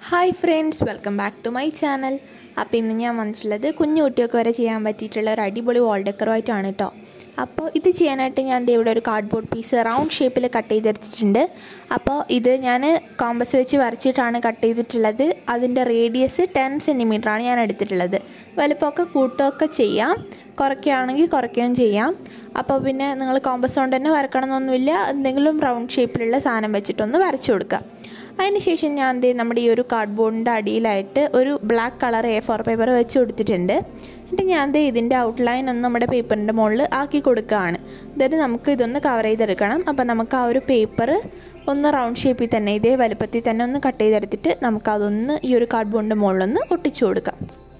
hi friends welcome back to my channel അപ്പോൾ ഇന്ന് ഞാൻ വന്നിട്ടുള്ളത് കുഞ്ഞു കുട്ടിയൊക്കെ വരെ ചെയ്യാൻ പറ്റിയിട്ടുള്ള ഒരു അടിപൊളി വാൾ ഡെക്കറുമായിട്ടാണ് കേട്ടോ അപ്പോൾ ഇത് ചെയ്യാനായിട്ട് ഞാൻ ദേ ഇവിടെ ഒരു കാർഡ്ബോർഡ് പീസ് റൗണ്ട് ഷേപ്പിൽ കട്ട് ചെയ്തെടുത്തിട്ടുണ്ട് അപ്പോൾ ഇത് ഞാൻ കോമ്പസ് വെച്ച് വരച്ചിട്ടാണ് കട്ട് ചെയ്തിട്ടുള്ളത് അതിൻ്റെ റേഡിയസ് ടെൻ ആണ് ഞാൻ എടുത്തിട്ടുള്ളത് വലുപ്പമൊക്കെ കൂട്ടുമൊക്കെ ചെയ്യാം കുറയ്ക്കുകയാണെങ്കിൽ കുറയ്ക്കുകയും ചെയ്യാം അപ്പോൾ പിന്നെ നിങ്ങൾ കോമ്പസ് കൊണ്ട് തന്നെ വരക്കണമെന്നൊന്നുമില്ല എന്തെങ്കിലും റൗണ്ട് ഷേപ്പിലുള്ള സാധനം വെച്ചിട്ടൊന്ന് വരച്ചു കൊടുക്കുക അതിനുശേഷം ഞാൻ ദേ നമ്മുടെ ഈ ഒരു കാർഡ്ബോർഡിൻ്റെ അടിയിലായിട്ട് ഒരു black colour A four paper വെച്ച് കൊടുത്തിട്ടുണ്ട് എന്നിട്ട് ഞാൻ ദേ ഇതിൻ്റെ ഔട്ട്ലൈൻ ഒന്ന് നമ്മുടെ പേപ്പറിൻ്റെ മുകളിൽ ആക്കി കൊടുക്കുകയാണ് അതായത് നമുക്ക് ഇതൊന്ന് കവർ ചെയ്തെടുക്കണം അപ്പോൾ നമുക്ക് ആ ഒരു പേപ്പർ ഒന്ന് റൗണ്ട് ഷേപ്പിൽ തന്നെ ഇതേ വലുപ്പത്തിൽ തന്നെ ഒന്ന് കട്ട് ചെയ്തെടുത്തിട്ട് നമുക്കതൊന്ന് ഈ ഒരു കാർഡ്ബോർഡിൻ്റെ മുകളിലൊന്ന് ഒട്ടിച്ചു കൊടുക്കാം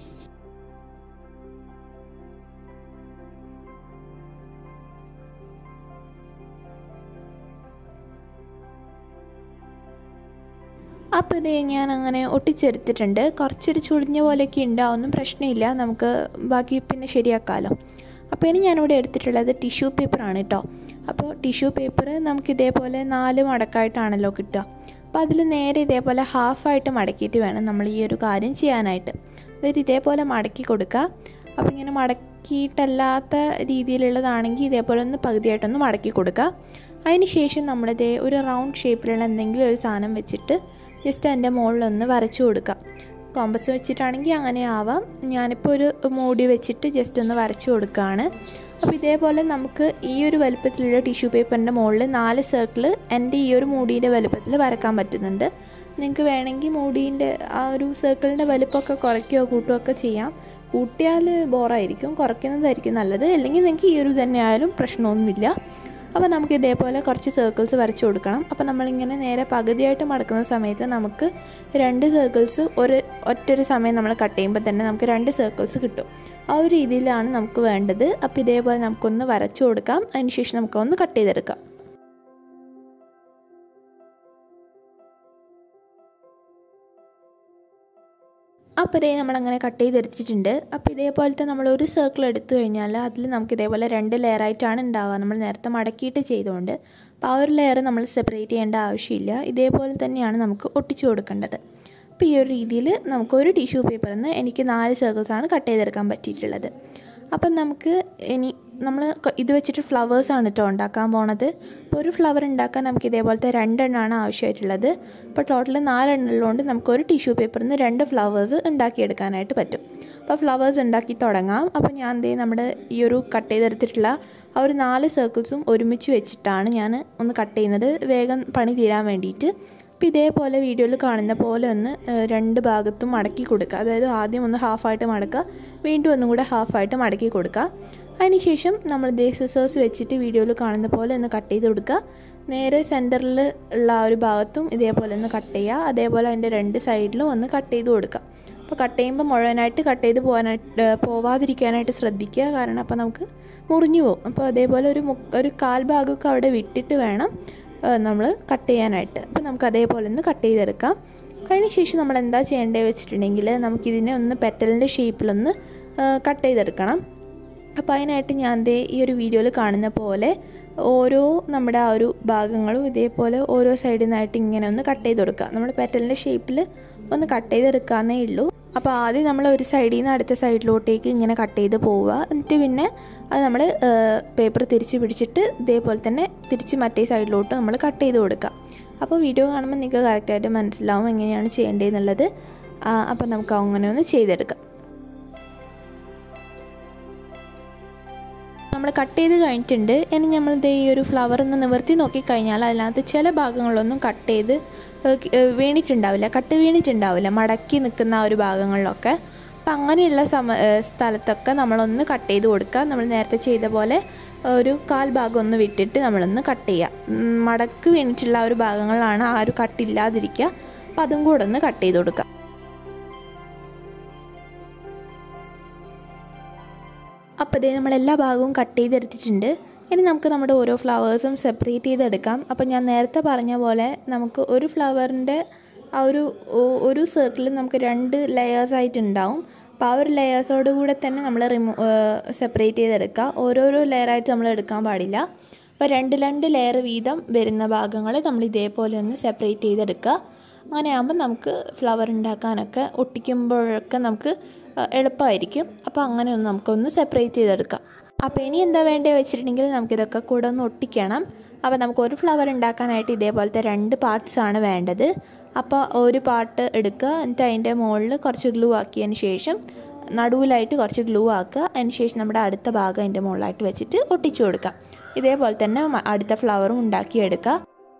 അപ്പോൾ ഇത് ഞാൻ അങ്ങനെ ഒട്ടിച്ചെടുത്തിട്ടുണ്ട് കുറച്ചൊരു ചുളിഞ്ഞ പോലെയൊക്കെ ഉണ്ടാവുന്നു പ്രശ്നമില്ല നമുക്ക് ബാക്കി പിന്നെ ശരിയാക്കാമല്ലോ അപ്പോൾ ഇനി ഞാനിവിടെ എടുത്തിട്ടുള്ളത് ടിഷ്യൂ പേപ്പറാണ് കേട്ടോ അപ്പോൾ ടിഷ്യൂ പേപ്പർ നമുക്ക് ഇതേപോലെ നാല് മടക്കായിട്ടാണല്ലോ കിട്ടുക അപ്പോൾ അതിൽ നേരെ ഇതേപോലെ ഹാഫായിട്ട് മടക്കിയിട്ട് വേണം നമ്മൾ ഈ ഒരു കാര്യം ചെയ്യാനായിട്ട് അതായത് ഇതേപോലെ മടക്കി കൊടുക്കുക അപ്പോൾ ഇങ്ങനെ മടക്കിയിട്ടല്ലാത്ത രീതിയിലുള്ളതാണെങ്കിൽ ഇതേപോലെ ഒന്ന് പകുതിയായിട്ടൊന്ന് മടക്കി കൊടുക്കുക അതിന് ശേഷം നമ്മളിതേ ഒരു റൗണ്ട് ഷേപ്പിലുള്ള എന്തെങ്കിലും ഒരു സാധനം വെച്ചിട്ട് ജസ്റ്റ് അതിൻ്റെ മുകളിലൊന്ന് വരച്ചു കൊടുക്കുക കോമ്പസ് വെച്ചിട്ടാണെങ്കിൽ അങ്ങനെ ആവാം ഞാനിപ്പോൾ ഒരു മൂടി വെച്ചിട്ട് ജസ്റ്റ് ഒന്ന് വരച്ചു കൊടുക്കുകയാണ് അപ്പോൾ ഇതേപോലെ നമുക്ക് ഈ ഒരു വലുപ്പത്തിലുള്ള ടിഷ്യൂ പേപ്പറിൻ്റെ മുകളിൽ നാല് സർക്കിൾ എൻ്റെ ഈ ഒരു മൂടീൻ്റെ വലുപ്പത്തിൽ വരക്കാൻ പറ്റുന്നുണ്ട് നിങ്ങൾക്ക് വേണമെങ്കിൽ മൂടീൻ്റെ ആ ഒരു സർക്കിളിൻ്റെ വലുപ്പമൊക്കെ കുറയ്ക്കുകയോ കൂട്ടുകയോ ഒക്കെ ചെയ്യാം കൂട്ടിയാൽ ബോറായിരിക്കും കുറയ്ക്കുന്നതായിരിക്കും നല്ലത് അല്ലെങ്കിൽ നിങ്ങൾക്ക് ഈ ഒരു തന്നെ ആയാലും പ്രശ്നമൊന്നുമില്ല അപ്പോൾ നമുക്ക് ഇതേപോലെ കുറച്ച് സർക്കിൾസ് വരച്ചു കൊടുക്കണം അപ്പോൾ നമ്മളിങ്ങനെ നേരെ പകുതിയായിട്ട് മടക്കുന്ന സമയത്ത് നമുക്ക് രണ്ട് സർക്കിൾസ് ഒരു ഒറ്റൊരു സമയം നമ്മൾ കട്ട് ചെയ്യുമ്പോൾ തന്നെ നമുക്ക് രണ്ട് സർക്കിൾസ് കിട്ടും ആ ഒരു രീതിയിലാണ് നമുക്ക് വേണ്ടത് അപ്പോൾ ഇതേപോലെ നമുക്കൊന്ന് വരച്ചു കൊടുക്കാം അതിനുശേഷം നമുക്കൊന്ന് കട്ട് ചെയ്തെടുക്കാം അപ്പോൾ ഇതേ നമ്മളങ്ങനെ കട്ട് ചെയ്തെടുത്തിട്ടുണ്ട് അപ്പോൾ ഇതേപോലത്തെ നമ്മൾ ഒരു സർക്കിൾ എടുത്തു കഴിഞ്ഞാൽ അതിൽ നമുക്ക് ഇതേപോലെ രണ്ട് ലെയറായിട്ടാണ് ഉണ്ടാവുക നമ്മൾ നേരത്തെ മടക്കിയിട്ട് ചെയ്തുകൊണ്ട് അപ്പോൾ ആ ഒരു ലെയർ നമ്മൾ സെപ്പറേറ്റ് ചെയ്യേണ്ട ആവശ്യമില്ല ഇതേപോലെ തന്നെയാണ് നമുക്ക് ഒട്ടിച്ചു കൊടുക്കേണ്ടത് അപ്പോൾ ഈ ഒരു രീതിയിൽ നമുക്ക് ഒരു ടിഷ്യൂ പേപ്പറിൽ നിന്ന് എനിക്ക് നാല് സർക്കിൾസാണ് കട്ട് ചെയ്തെടുക്കാൻ പറ്റിയിട്ടുള്ളത് അപ്പം നമുക്ക് ഇനി നമ്മൾ ഇത് വെച്ചിട്ട് ഫ്ലവേഴ്സാണ് കേട്ടോ ഉണ്ടാക്കാൻ പോണത് അപ്പോൾ ഒരു ഫ്ലവർ ഉണ്ടാക്കാൻ നമുക്ക് ഇതേപോലത്തെ രണ്ടെണ്ണമാണ് ആവശ്യമായിട്ടുള്ളത് അപ്പോൾ ടോട്ടൽ നാലെണ്ണം ഉള്ളതുകൊണ്ട് നമുക്ക് ഒരു ടിഷ്യൂ പേപ്പറിൽ നിന്ന് രണ്ട് ഫ്ലവേഴ്സ് ഉണ്ടാക്കിയെടുക്കാനായിട്ട് പറ്റും അപ്പോൾ ഫ്ലവേഴ്സ് ഉണ്ടാക്കി തുടങ്ങാം അപ്പോൾ ഞാൻ എന്തേ നമ്മുടെ ഈ ഒരു കട്ട് ചെയ്തെടുത്തിട്ടുള്ള ആ ഒരു നാല് സർക്കിൾസും ഒരുമിച്ച് വെച്ചിട്ടാണ് ഞാൻ ഒന്ന് കട്ട് ചെയ്യുന്നത് വേഗം പണി തീരാൻ വേണ്ടിയിട്ട് അപ്പോൾ ഇതേപോലെ വീഡിയോയിൽ കാണുന്ന പോലെ ഒന്ന് രണ്ട് ഭാഗത്തും മടക്കി കൊടുക്കുക അതായത് ആദ്യം ഒന്ന് ഹാഫായിട്ട് മടക്കുക വീണ്ടും ഒന്നും കൂടെ ഹാഫായിട്ട് മടക്കി കൊടുക്കുക അതിനുശേഷം നമ്മൾ ദേ സിസേഴ്സ് വെച്ചിട്ട് വീഡിയോയിൽ കാണുന്ന പോലെ ഒന്ന് കട്ട് ചെയ്ത് കൊടുക്കുക നേരെ സെൻറ്ററിൽ ഉള്ള ആ ഒരു ഭാഗത്തും ഇതേപോലെ ഒന്ന് കട്ട് ചെയ്യുക അതേപോലെ അതിൻ്റെ രണ്ട് സൈഡിലും ഒന്ന് കട്ട് ചെയ്ത് കൊടുക്കുക അപ്പോൾ കട്ട് ചെയ്യുമ്പോൾ മുഴുവനായിട്ട് കട്ട് ചെയ്ത് പോകാനായിട്ട് പോവാതിരിക്കാനായിട്ട് ശ്രദ്ധിക്കുക കാരണം അപ്പോൾ നമുക്ക് മുറിഞ്ഞു പോകും അപ്പോൾ അതേപോലെ ഒരു മു ഒരു കാൽ ഭാഗമൊക്കെ അവിടെ വിട്ടിട്ട് വേണം നമ്മൾ കട്ട് ചെയ്യാനായിട്ട് അപ്പോൾ നമുക്ക് അതേപോലെ ഒന്ന് കട്ട് ചെയ്തെടുക്കാം അതിനുശേഷം നമ്മൾ എന്താ ചെയ്യേണ്ടത് വെച്ചിട്ടുണ്ടെങ്കിൽ നമുക്കിതിനെ ഒന്ന് പെറ്റലിൻ്റെ ഷേപ്പിലൊന്ന് കട്ട് ചെയ്തെടുക്കണം അപ്പോൾ അതിനായിട്ട് ഞാൻ ദേ ഈ ഒരു വീഡിയോയിൽ കാണുന്ന പോലെ ഓരോ നമ്മുടെ ആ ഒരു ഭാഗങ്ങളും ഇതേപോലെ ഓരോ സൈഡിൽ നിന്നായിട്ട് ഇങ്ങനെ ഒന്ന് കട്ട് ചെയ്ത് കൊടുക്കുക നമ്മൾ പെറ്റലിൻ്റെ ഷേപ്പിൽ ഒന്ന് കട്ട് ചെയ്തെടുക്കാന്നേ ഉള്ളൂ അപ്പോൾ ആദ്യം നമ്മൾ ഒരു സൈഡിൽ നിന്ന് അടുത്ത സൈഡിലോട്ടേക്ക് ഇങ്ങനെ കട്ട് ചെയ്ത് പോവുക എന്നിട്ട് പിന്നെ അത് നമ്മൾ പേപ്പർ തിരിച്ച് പിടിച്ചിട്ട് ഇതേപോലെ തന്നെ തിരിച്ച് മറ്റേ സൈഡിലോട്ട് നമ്മൾ കട്ട് ചെയ്ത് കൊടുക്കുക അപ്പോൾ വീഡിയോ കാണുമ്പോൾ നിങ്ങൾക്ക് കറക്റ്റായിട്ട് മനസ്സിലാവും എങ്ങനെയാണ് ചെയ്യേണ്ടതെന്നുള്ളത് അപ്പോൾ നമുക്ക് അങ്ങനെ ഒന്ന് ചെയ്തെടുക്കാം നമ്മൾ കട്ട് ചെയ്ത് കഴിഞ്ഞിട്ടുണ്ട് ഇനി നമ്മൾ ഈ ഒരു ഫ്ലവർ ഒന്ന് നിവർത്തി നോക്കിക്കഴിഞ്ഞാൽ അതിനകത്ത് ചില ഭാഗങ്ങളൊന്നും കട്ട് ചെയ്ത് വീണിട്ടുണ്ടാവില്ല കട്ട് വീണിട്ടുണ്ടാവില്ല മടക്കി നിൽക്കുന്ന ആ ഒരു ഭാഗങ്ങളിലൊക്കെ അപ്പം അങ്ങനെയുള്ള സമ സ്ഥലത്തൊക്കെ നമ്മളൊന്ന് കട്ട് ചെയ്ത് കൊടുക്കുക നമ്മൾ നേരത്തെ ചെയ്ത പോലെ ഒരു കാൽ ഭാഗം ഒന്ന് വിട്ടിട്ട് നമ്മളൊന്ന് കട്ട് ചെയ്യുക മടക്ക് വീണിട്ടുള്ള ആ ഒരു ഭാഗങ്ങളാണ് ആ ഒരു കട്ടില്ലാതിരിക്കുക അപ്പം അതും കൂടെ ഒന്ന് കട്ട് ചെയ്ത് കൊടുക്കുക അപ്പോൾ ഇതേ നമ്മൾ എല്ലാ ഭാഗവും കട്ട് ചെയ്തെടുത്തിട്ടുണ്ട് ഇനി നമുക്ക് നമ്മുടെ ഓരോ ഫ്ലവേഴ്സും സെപ്പറേറ്റ് ചെയ്തെടുക്കാം അപ്പോൾ ഞാൻ നേരത്തെ പറഞ്ഞ പോലെ നമുക്ക് ഒരു ഫ്ലവറിൻ്റെ ആ ഒരു ഒരു സർക്കിളിൽ നമുക്ക് രണ്ട് ലെയേഴ്സ് ആയിട്ടുണ്ടാവും അപ്പോൾ ആ ഒരു ലെയേഴ്സോട് കൂടെ തന്നെ നമ്മൾ റിമൂ സെപ്പറേറ്റ് ചെയ്തെടുക്കുക ഓരോരോ ലെയറായിട്ട് നമ്മൾ എടുക്കാൻ പാടില്ല അപ്പോൾ രണ്ട് രണ്ട് ലെയർ വീതം വരുന്ന ഭാഗങ്ങൾ നമ്മൾ ഇതേപോലെ ഒന്ന് സെപ്പറേറ്റ് ചെയ്തെടുക്കുക അങ്ങനെ ആകുമ്പോൾ നമുക്ക് ഫ്ലവർ ഉണ്ടാക്കാനൊക്കെ ഒട്ടിക്കുമ്പോഴൊക്കെ നമുക്ക് എളുപ്പമായിരിക്കും അപ്പോൾ അങ്ങനെ ഒന്ന് നമുക്കൊന്ന് സെപ്പറേറ്റ് ചെയ്തെടുക്കാം അപ്പോൾ ഇനി എന്താ വേണ്ടത് വെച്ചിട്ടുണ്ടെങ്കിൽ നമുക്കിതൊക്കെ കൂടെ ഒന്ന് ഒട്ടിക്കണം അപ്പോൾ നമുക്ക് ഒരു ഫ്ലവർ ഉണ്ടാക്കാനായിട്ട് ഇതേപോലത്തെ രണ്ട് പാർട്സ് ആണ് വേണ്ടത് അപ്പോൾ ഒരു പാർട്ട് എടുക്കുക എന്നിട്ട് അതിൻ്റെ മുകളിൽ കുറച്ച് ഗ്ലൂ ആക്കിയതിന് ശേഷം നടുവിലായിട്ട് കുറച്ച് ഗ്ലൂ ആക്കുക അതിന് ശേഷം നമ്മുടെ അടുത്ത ഭാഗം അതിൻ്റെ മുകളിലായിട്ട് വെച്ചിട്ട് ഒട്ടിച്ചു കൊടുക്കുക ഇതേപോലെ തന്നെ അടുത്ത ഫ്ലവറും ഉണ്ടാക്കിയെടുക്കുക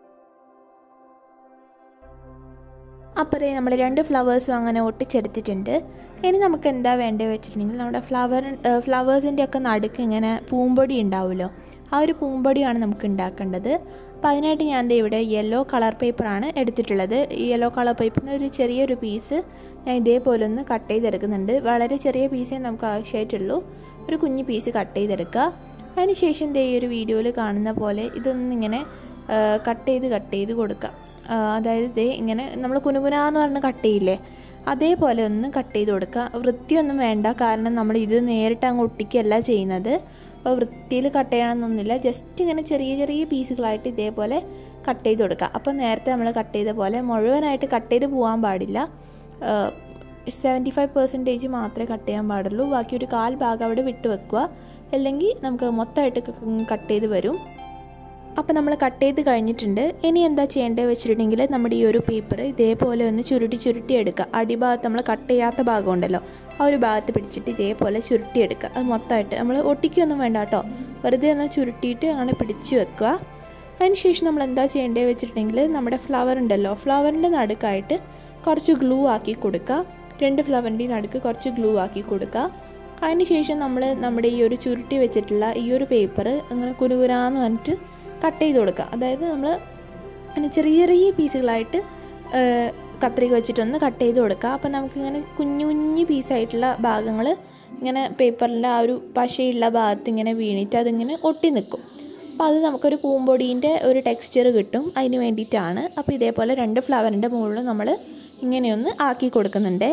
അപ്പോൾ നമ്മൾ രണ്ട് ഫ്ലവേഴ്സും അങ്ങനെ ഒട്ടിച്ചെടുത്തിട്ടുണ്ട് ഇനി നമുക്ക് എന്താ വേണ്ടത് വെച്ചിട്ടുണ്ടെങ്കിൽ നമ്മുടെ ഫ്ലവർ ഫ്ലവേഴ്സിൻ്റെ ഒക്കെ നടുക്ക് ഇങ്ങനെ പൂമ്പൊടി ഉണ്ടാവുമല്ലോ ആ ഒരു പൂമ്പൊടിയാണ് നമുക്ക് ഉണ്ടാക്കേണ്ടത് അപ്പോൾ അതിനായിട്ട് ഞാൻ ദേ ഇവിടെ യെല്ലോ കളർ പേപ്പറാണ് എടുത്തിട്ടുള്ളത് ഈ യെല്ലോ കളർ പേപ്പറിന് ഒരു ചെറിയൊരു പീസ് ഞാൻ ഇതേപോലെ ഒന്ന് കട്ട് ചെയ്തെടുക്കുന്നുണ്ട് വളരെ ചെറിയ പീസേ നമുക്ക് ആവശ്യമായിട്ടുള്ളൂ ഒരു കുഞ്ഞു പീസ് കട്ട് ചെയ്തെടുക്കുക അതിനുശേഷം ദേ ഈ ഒരു വീഡിയോയിൽ കാണുന്ന പോലെ ഇതൊന്നിങ്ങനെ കട്ട് ചെയ്ത് കട്ട് ചെയ്ത് കൊടുക്കുക അതായത് ദേ ഇങ്ങനെ നമ്മൾ കുനുകുനാന്ന് പറഞ്ഞ് കട്ട് ചെയ്യില്ലേ അതേപോലെ ഒന്ന് കട്ട് ചെയ്ത് കൊടുക്കുക വൃത്തിയൊന്നും വേണ്ട കാരണം നമ്മൾ ഇത് നേരിട്ട് അങ്ങ് ഒട്ടിക്കുകയല്ല ചെയ്യുന്നത് അപ്പോൾ വൃത്തിയിൽ കട്ട് ചെയ്യണമെന്നൊന്നുമില്ല ജസ്റ്റ് ഇങ്ങനെ ചെറിയ ചെറിയ പീസുകളായിട്ട് ഇതേപോലെ കട്ട് ചെയ്ത് കൊടുക്കുക അപ്പോൾ നേരത്തെ നമ്മൾ കട്ട് ചെയ്ത പോലെ മുഴുവനായിട്ട് കട്ട് ചെയ്ത് പോകാൻ പാടില്ല സെവൻറ്റി ഫൈവ് പെർസെൻറ്റേജ് മാത്രമേ കട്ട് ചെയ്യാൻ പാടുള്ളൂ ബാക്കി ഒരു കാൽ ഭാഗം അവിടെ വിട്ട് വെക്കുക അല്ലെങ്കിൽ നമുക്ക് മൊത്തമായിട്ട് കട്ട് ചെയ്ത് വരും അപ്പോൾ നമ്മൾ കട്ട് ചെയ്ത് കഴിഞ്ഞിട്ടുണ്ട് ഇനി എന്താ ചെയ്യേണ്ടത് വെച്ചിട്ടുണ്ടെങ്കിൽ നമ്മുടെ ഈ ഒരു പേപ്പർ ഇതേപോലെ ഒന്ന് ചുരുട്ടി ചുരുട്ടി എടുക്കുക അടിഭാഗത്ത് നമ്മൾ കട്ട് ചെയ്യാത്ത ഭാഗം ഉണ്ടല്ലോ ആ ഒരു ഭാഗത്ത് പിടിച്ചിട്ട് ഇതേപോലെ ചുരുട്ടി എടുക്കുക അത് മൊത്തമായിട്ട് നമ്മൾ ഒട്ടിക്കൊന്നും വേണ്ട കേട്ടോ വെറുതെ ഒന്ന് ചുരുട്ടിയിട്ട് അങ്ങനെ പിടിച്ച് വെക്കുക അതിനുശേഷം നമ്മൾ എന്താ ചെയ്യേണ്ടത് വെച്ചിട്ടുണ്ടെങ്കിൽ നമ്മുടെ ഫ്ലവർ ഉണ്ടല്ലോ ഫ്ലവറിൻ്റെ നടുക്കായിട്ട് കുറച്ച് ഗ്ലൂ ആക്കി കൊടുക്കുക രണ്ട് ഫ്ലവറിൻ്റെയും നടുക്ക് കുറച്ച് ഗ്ലൂ ആക്കി കൊടുക്കുക അതിനുശേഷം നമ്മൾ നമ്മുടെ ഈ ഒരു ചുരുട്ടി വെച്ചിട്ടുള്ള ഈ ഒരു പേപ്പർ അങ്ങനെ കുരുകുരാന്ന് പറഞ്ഞിട്ട് കട്ട് ചെയ്ത് കൊടുക്കുക അതായത് നമ്മൾ അങ്ങനെ ചെറിയ ചെറിയ പീസുകളായിട്ട് കത്രിക വെച്ചിട്ടൊന്ന് കട്ട് ചെയ്ത് കൊടുക്കുക അപ്പോൾ നമുക്കിങ്ങനെ കുഞ്ഞു കുഞ്ഞു പീസായിട്ടുള്ള ഭാഗങ്ങൾ ഇങ്ങനെ പേപ്പറിൻ്റെ ആ ഒരു പശയുള്ള ഭാഗത്ത് ഇങ്ങനെ വീണിട്ട് അതിങ്ങനെ ഒട്ടി നിൽക്കും അപ്പോൾ അത് നമുക്കൊരു പൂമ്പൊടീൻ്റെ ഒരു ടെക്സ്ചർ കിട്ടും അതിന് വേണ്ടിയിട്ടാണ് അപ്പോൾ ഇതേപോലെ രണ്ട് ഫ്ലവറിൻ്റെ മുകളിൽ നമ്മൾ ഇങ്ങനെയൊന്ന് ആക്കി കൊടുക്കുന്നുണ്ട്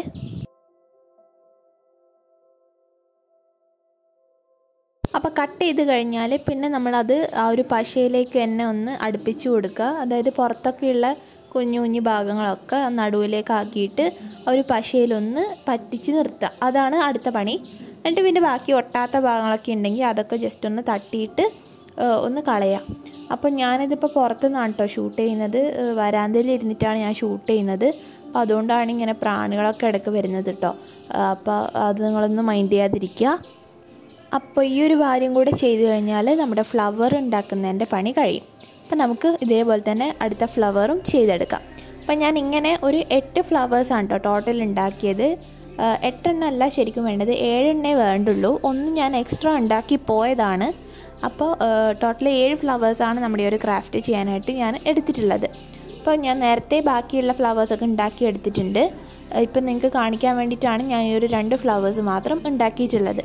അപ്പോൾ കട്ട് ചെയ്ത് കഴിഞ്ഞാൽ പിന്നെ നമ്മളത് ആ ഒരു പശയിലേക്ക് തന്നെ ഒന്ന് അടുപ്പിച്ച് കൊടുക്കുക അതായത് പുറത്തൊക്കെയുള്ള കുഞ്ഞു കുഞ്ഞു ഭാഗങ്ങളൊക്കെ നടുവിലേക്ക് ആക്കിയിട്ട് ആ ഒരു പശയിലൊന്ന് പറ്റിച്ച് നിർത്തുക അതാണ് അടുത്ത പണി എന്നിട്ട് പിന്നെ ബാക്കി ഒട്ടാത്ത ഭാഗങ്ങളൊക്കെ ഉണ്ടെങ്കിൽ അതൊക്കെ ജസ്റ്റ് ഒന്ന് തട്ടിയിട്ട് ഒന്ന് കളയാം അപ്പോൾ ഞാനിതിപ്പോൾ പുറത്തുനിന്നാണ് കേട്ടോ ഷൂട്ട് ചെയ്യുന്നത് വരാന്തയിൽ ഇരുന്നിട്ടാണ് ഞാൻ ഷൂട്ട് ചെയ്യുന്നത് അപ്പോൾ അതുകൊണ്ടാണ് ഇങ്ങനെ പ്രാണികളൊക്കെ ഇടയ്ക്ക് വരുന്നത് കേട്ടോ അപ്പോൾ അത് നിങ്ങളൊന്ന് മൈൻഡ് ചെയ്യാതിരിക്കുക അപ്പോൾ ഈ ഒരു കാര്യം കൂടെ ചെയ്തു കഴിഞ്ഞാൽ നമ്മുടെ ഫ്ലവർ ഉണ്ടാക്കുന്നതിൻ്റെ പണി കഴിയും അപ്പോൾ നമുക്ക് ഇതേപോലെ തന്നെ അടുത്ത ഫ്ലവറും ചെയ്തെടുക്കാം അപ്പോൾ ഞാൻ ഇങ്ങനെ ഒരു എട്ട് ഫ്ലവേഴ്സാണ് കേട്ടോ ടോട്ടൽ ഉണ്ടാക്കിയത് എട്ടെണ്ണ അല്ല ശരിക്കും വേണ്ടത് ഏഴെണ്ണേ വേണ്ടുള്ളൂ ഒന്ന് ഞാൻ എക്സ്ട്രാ ഉണ്ടാക്കി പോയതാണ് അപ്പോൾ ടോട്ടൽ ഏഴ് ഫ്ലവേഴ്സാണ് നമ്മുടെ ഈ ഒരു ക്രാഫ്റ്റ് ചെയ്യാനായിട്ട് ഞാൻ എടുത്തിട്ടുള്ളത് അപ്പോൾ ഞാൻ നേരത്തെ ബാക്കിയുള്ള ഫ്ലവേഴ്സൊക്കെ ഉണ്ടാക്കി എടുത്തിട്ടുണ്ട് ഇപ്പം നിങ്ങൾക്ക് കാണിക്കാൻ വേണ്ടിയിട്ടാണ് ഞാൻ ഈ ഒരു രണ്ട് ഫ്ലവേഴ്സ് മാത്രം ഉണ്ടാക്കിയിട്ടുള്ളത്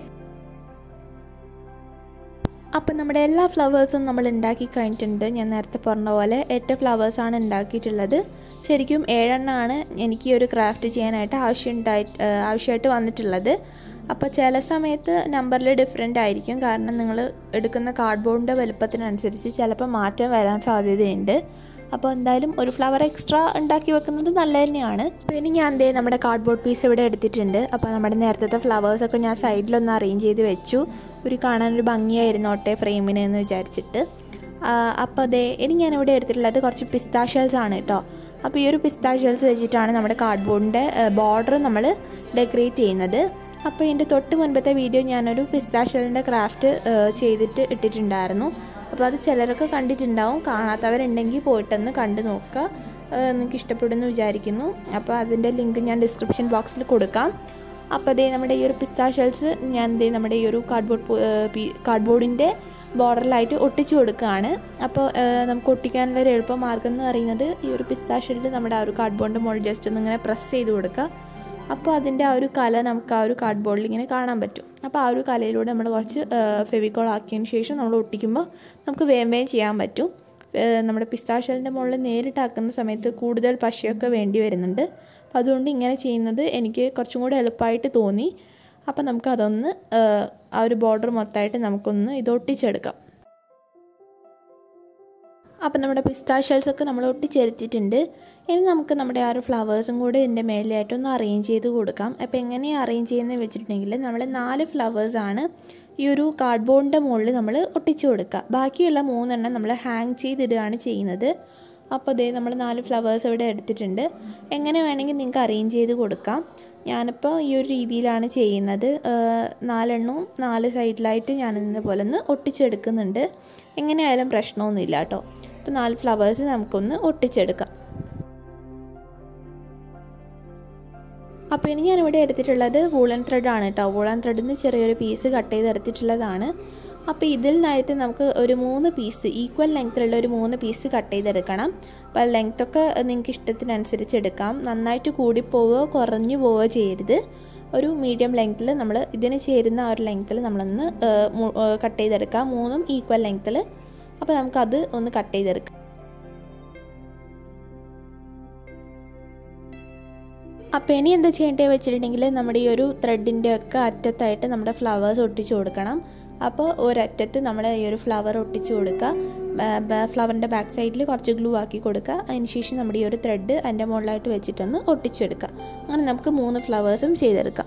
അപ്പം നമ്മുടെ എല്ലാ ഫ്ലവേഴ്സും നമ്മൾ ഉണ്ടാക്കി കഴിഞ്ഞിട്ടുണ്ട് ഞാൻ നേരത്തെ പറഞ്ഞ പോലെ എട്ട് ഫ്ലവേഴ്സാണ് ഉണ്ടാക്കിയിട്ടുള്ളത് ശരിക്കും ഏഴെണ്ണമാണ് എനിക്ക് ഈ ഒരു ക്രാഫ്റ്റ് ചെയ്യാനായിട്ട് ആവശ്യമുണ്ടായി ആവശ്യമായിട്ട് വന്നിട്ടുള്ളത് അപ്പോൾ ചില സമയത്ത് നമ്പറിൽ ഡിഫറെൻ്റ് ആയിരിക്കും കാരണം നിങ്ങൾ എടുക്കുന്ന കാർഡ്ബോർഡിൻ്റെ വലുപ്പത്തിനനുസരിച്ച് ചിലപ്പോൾ മാറ്റം വരാൻ സാധ്യതയുണ്ട് അപ്പോൾ എന്തായാലും ഒരു ഫ്ലവർ എക്സ്ട്രാ ഉണ്ടാക്കി വെക്കുന്നത് നല്ല തന്നെയാണ് അപ്പോൾ ഇനി ഞാൻ എന്തേ നമ്മുടെ കാർഡ്ബോർഡ് പീസ് ഇവിടെ എടുത്തിട്ടുണ്ട് അപ്പോൾ നമ്മുടെ നേരത്തെ ഫ്ലവേഴ്സൊക്കെ ഞാൻ സൈഡിലൊന്ന് അറേഞ്ച് ചെയ്ത് വെച്ചു ഒരു കാണാനൊരു ഭംഗിയായിരുന്നോട്ടെ ഫ്രെയിമിന് എന്ന് വിചാരിച്ചിട്ട് അപ്പോൾ അതെ ഇനി ഞാനിവിടെ എടുത്തിട്ടുള്ളത് കുറച്ച് പിസ്താ ഷെൽസ് ആണ് കേട്ടോ അപ്പോൾ ഈ ഒരു പിസ്താ ഷെൽസ് വെച്ചിട്ടാണ് നമ്മുടെ കാർഡ്ബോർഡിൻ്റെ ബോർഡർ നമ്മൾ ഡെക്കറേറ്റ് ചെയ്യുന്നത് അപ്പോൾ ഇതിൻ്റെ തൊട്ട് മുൻപത്തെ വീഡിയോ ഞാനൊരു പിസ്താ ഷെല്ലിൻ്റെ ക്രാഫ്റ്റ് ചെയ്തിട്ട് ഇട്ടിട്ടുണ്ടായിരുന്നു അപ്പോൾ അത് ചിലരൊക്കെ കണ്ടിട്ടുണ്ടാവും കാണാത്തവരുണ്ടെങ്കിൽ പോയിട്ടൊന്ന് കണ്ടു നോക്കുക നിങ്ങൾക്ക് ഇഷ്ടപ്പെടുമെന്ന് വിചാരിക്കുന്നു അപ്പോൾ അതിൻ്റെ ലിങ്ക് ഞാൻ ഡിസ്ക്രിപ്ഷൻ ബോക്സിൽ കൊടുക്കാം അപ്പോൾ അതേ നമ്മുടെ ഈ ഒരു പിസ്താ ഷെൽസ് ഞാൻ ദേ നമ്മുടെ ഈ ഒരു കാർഡ്ബോർഡ് കാർഡ്ബോർഡിൻ്റെ ബോർഡറിലായിട്ട് ഒട്ടിച്ചു കൊടുക്കുകയാണ് അപ്പോൾ നമുക്ക് ഒട്ടിക്കാനുള്ള ഒരു എളുപ്പ മാർഗ്ഗം എന്ന് പറയുന്നത് ഈ ഒരു പിസ്താ ഷെല്ല് നമ്മുടെ ആ ഒരു കാർഡ്ബോർഡിൻ്റെ മുകളിൽ ജസ്റ്റ് ഒന്ന് ഇങ്ങനെ പ്രസ് ചെയ്ത് കൊടുക്കുക അപ്പോൾ അതിൻ്റെ ആ ഒരു കല നമുക്ക് ആ ഒരു കാർഡ്ബോർഡിൽ ഇങ്ങനെ കാണാൻ പറ്റും അപ്പോൾ ആ ഒരു കലയിലൂടെ നമ്മൾ കുറച്ച് ഫെവിക്കോൾ ആക്കിയതിന് ശേഷം നമ്മൾ ഒട്ടിക്കുമ്പോൾ നമുക്ക് വേഗം വേഗം ചെയ്യാൻ പറ്റും നമ്മുടെ പിസ്താഷലിൻ്റെ മുകളിൽ നേരിട്ടാക്കുന്ന സമയത്ത് കൂടുതൽ പശയൊക്കെ വേണ്ടി വരുന്നുണ്ട് അപ്പോൾ അതുകൊണ്ട് ഇങ്ങനെ ചെയ്യുന്നത് എനിക്ക് കുറച്ചും കൂടെ എളുപ്പമായിട്ട് തോന്നി അപ്പോൾ നമുക്കതൊന്ന് ആ ഒരു ബോർഡർ മൊത്തമായിട്ട് നമുക്കൊന്ന് ഇത് ഒട്ടിച്ചെടുക്കാം അപ്പോൾ നമ്മുടെ പിസ്താ ഷെൽസൊക്കെ നമ്മൾ ഒട്ടിച്ചെടുത്തിട്ടുണ്ട് ഇനി നമുക്ക് നമ്മുടെ ആ ഒരു ഫ്ലവേഴ്സും കൂടി ഇതിൻ്റെ മേലെയായിട്ട് ഒന്ന് അറേഞ്ച് ചെയ്ത് കൊടുക്കാം അപ്പോൾ എങ്ങനെയാണ് അറേഞ്ച് ചെയ്യുന്നത് വെച്ചിട്ടുണ്ടെങ്കിൽ നമ്മൾ നാല് ഫ്ലവേഴ്സാണ് ഈ ഒരു കാർഡ്ബോർഡിൻ്റെ മുകളിൽ നമ്മൾ ഒട്ടിച്ചു കൊടുക്കുക ബാക്കിയുള്ള മൂന്നെണ്ണം നമ്മൾ ഹാങ് ചെയ്തിടുകയാണ് ചെയ്യുന്നത് അപ്പോൾ അതേ നമ്മൾ നാല് ഫ്ലവേഴ്സ് ഇവിടെ എടുത്തിട്ടുണ്ട് എങ്ങനെ വേണമെങ്കിൽ നിങ്ങൾക്ക് അറേഞ്ച് ചെയ്ത് കൊടുക്കാം ഞാനിപ്പോൾ ഈ ഒരു രീതിയിലാണ് ചെയ്യുന്നത് നാലെണ്ണവും നാല് സൈഡിലായിട്ട് ഞാൻ ഇതുപോലെ ഒന്ന് ഒട്ടിച്ചെടുക്കുന്നുണ്ട് എങ്ങനെയായാലും പ്രശ്നമൊന്നുമില്ല കേട്ടോ അപ്പോൾ നാല് ഫ്ലവേഴ്സ് നമുക്കൊന്ന് ഒട്ടിച്ചെടുക്കാം അപ്പോൾ ഇനി ഞാനിവിടെ എടുത്തിട്ടുള്ളത് വൂളൻ ത്രെഡാണ് കേട്ടോ വൂളൻ ത്രെഡിൽ നിന്ന് ചെറിയൊരു പീസ് കട്ട് ചെയ്ത് എടുത്തിട്ടുള്ളതാണ് അപ്പോൾ ഇതിൽ നിന്നായിട്ട് നമുക്ക് ഒരു മൂന്ന് പീസ് ഈക്വൽ ലെങ്ത്തിലുള്ള ഒരു മൂന്ന് പീസ് കട്ട് ചെയ്തെടുക്കണം അപ്പോൾ ലെങ്ത്തൊക്കെ നിങ്ങൾക്ക് ഇഷ്ടത്തിനനുസരിച്ച് എടുക്കാം നന്നായിട്ട് കൂടിപ്പോവുകയോ കുറഞ്ഞു പോവുകയോ ചെയ്യരുത് ഒരു മീഡിയം ലെങ്ത്തിൽ നമ്മൾ ഇതിന് ചേരുന്ന ആ ഒരു ലെങ്ത്തിൽ നമ്മളൊന്ന് കട്ട് ചെയ്തെടുക്കാം മൂന്നും ഈക്വൽ ലെങ്ത്തിൽ അപ്പോൾ നമുക്കത് ഒന്ന് കട്ട് ചെയ്തെടുക്കാം അപ്പോൾ ഇനി എന്താ ചെയ്യേണ്ടത് വെച്ചിട്ടുണ്ടെങ്കിൽ നമ്മുടെ ഈ ഒരു ത്രെഡിൻ്റെ ഒക്കെ അറ്റത്തായിട്ട് നമ്മുടെ ഫ്ലവേഴ്സ് ഒട്ടിച്ചു കൊടുക്കണം അപ്പോൾ ഒരറ്റത്ത് നമ്മൾ ഈ ഒരു ഫ്ലവർ ഒട്ടിച്ചു കൊടുക്കുക ഫ്ലവറിൻ്റെ ബാക്ക് സൈഡിൽ കുറച്ച് ഗ്ലൂ ആക്കി കൊടുക്കുക അതിന് ശേഷം നമ്മുടെ ഈ ഒരു ത്രെഡ് അതിൻ്റെ മുകളിലായിട്ട് വെച്ചിട്ടൊന്ന് ഒട്ടിച്ചെടുക്കുക അങ്ങനെ നമുക്ക് മൂന്ന് ഫ്ലവേഴ്സും ചെയ്തെടുക്കാം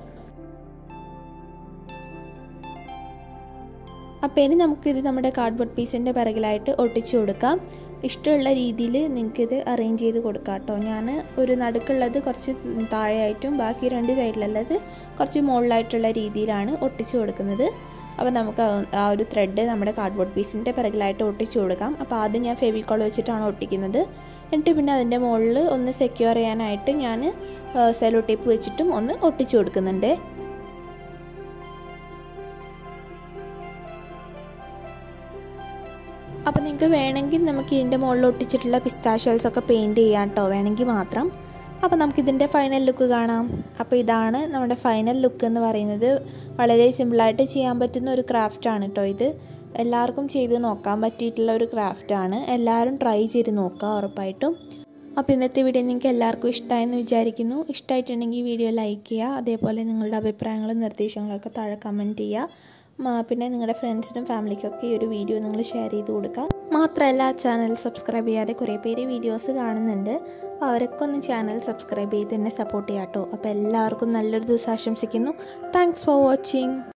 അപ്പോൾ ഇനി നമുക്കിത് നമ്മുടെ കാർഡ്ബോർഡ് പീസിൻ്റെ പിറകിലായിട്ട് ഒട്ടിച്ചു കൊടുക്കാം ഇഷ്ടമുള്ള രീതിയിൽ നിങ്ങൾക്കിത് അറേഞ്ച് ചെയ്ത് കൊടുക്കാം കേട്ടോ ഞാൻ ഒരു നടുക്കുള്ളത് കുറച്ച് താഴെയായിട്ടും ബാക്കി രണ്ട് സൈഡിലുള്ളത് കുറച്ച് മുകളിലായിട്ടുള്ള രീതിയിലാണ് ഒട്ടിച്ചു കൊടുക്കുന്നത് അപ്പോൾ നമുക്ക് ആ ഒരു ത്രെഡ് നമ്മുടെ കാർഡ്ബോർഡ് പീസിൻ്റെ പിറകിലായിട്ട് ഒട്ടിച്ചു കൊടുക്കാം അപ്പോൾ ആദ്യം ഞാൻ ഫെവിക്കോൾ വെച്ചിട്ടാണ് ഒട്ടിക്കുന്നത് എന്നിട്ട് പിന്നെ അതിൻ്റെ മുകളിൽ ഒന്ന് സെക്യൂർ ചെയ്യാനായിട്ട് ഞാൻ സെലോ ടേപ്പ് വെച്ചിട്ടും ഒന്ന് ഒട്ടിച്ചു കൊടുക്കുന്നുണ്ട് അപ്പോൾ നിങ്ങൾക്ക് വേണമെങ്കിൽ നമുക്ക് ഇതിൻ്റെ മുകളിൽ ഒട്ടിച്ചിട്ടുള്ള പിസ്താഷ്യൽസ് ഒക്കെ പെയിൻറ്റ് ചെയ്യാം കേട്ടോ വേണമെങ്കിൽ മാത്രം അപ്പോൾ നമുക്കിതിൻ്റെ ഫൈനൽ ലുക്ക് കാണാം അപ്പോൾ ഇതാണ് നമ്മുടെ ഫൈനൽ ലുക്ക് എന്ന് പറയുന്നത് വളരെ സിമ്പിളായിട്ട് ചെയ്യാൻ പറ്റുന്ന ഒരു ക്രാഫ്റ്റാണ് കേട്ടോ ഇത് എല്ലാവർക്കും ചെയ്ത് നോക്കാൻ പറ്റിയിട്ടുള്ള ഒരു ക്രാഫ്റ്റാണ് എല്ലാവരും ട്രൈ ചെയ്ത് നോക്കുക ഉറപ്പായിട്ടും അപ്പോൾ ഇന്നത്തെ വീഡിയോ നിങ്ങൾക്ക് എല്ലാവർക്കും ഇഷ്ടമായെന്ന് വിചാരിക്കുന്നു ഇഷ്ടമായിട്ടുണ്ടെങ്കിൽ വീഡിയോ ലൈക്ക് ചെയ്യുക അതേപോലെ നിങ്ങളുടെ അഭിപ്രായങ്ങളും നിർദ്ദേശങ്ങളൊക്കെ താഴെ കമൻറ്റ് ചെയ്യുക പിന്നെ നിങ്ങളുടെ ഫ്രണ്ട്സിനും ഫാമിലിക്കൊക്കെ ഈ ഒരു വീഡിയോ നിങ്ങൾ ഷെയർ ചെയ്ത് കൊടുക്കുക മാത്രമല്ല ചാനൽ സബ്സ്ക്രൈബ് ചെയ്യാതെ കുറേ പേര് വീഡിയോസ് കാണുന്നുണ്ട് അപ്പോൾ അവരൊക്കെ ഒന്ന് ചാനൽ സബ്സ്ക്രൈബ് ചെയ്ത് തന്നെ സപ്പോർട്ട് ചെയ്യാം കേട്ടോ അപ്പോൾ എല്ലാവർക്കും നല്ലൊരു ദിവസം ആശംസിക്കുന്നു താങ്ക്സ് ഫോർ വാച്ചിങ്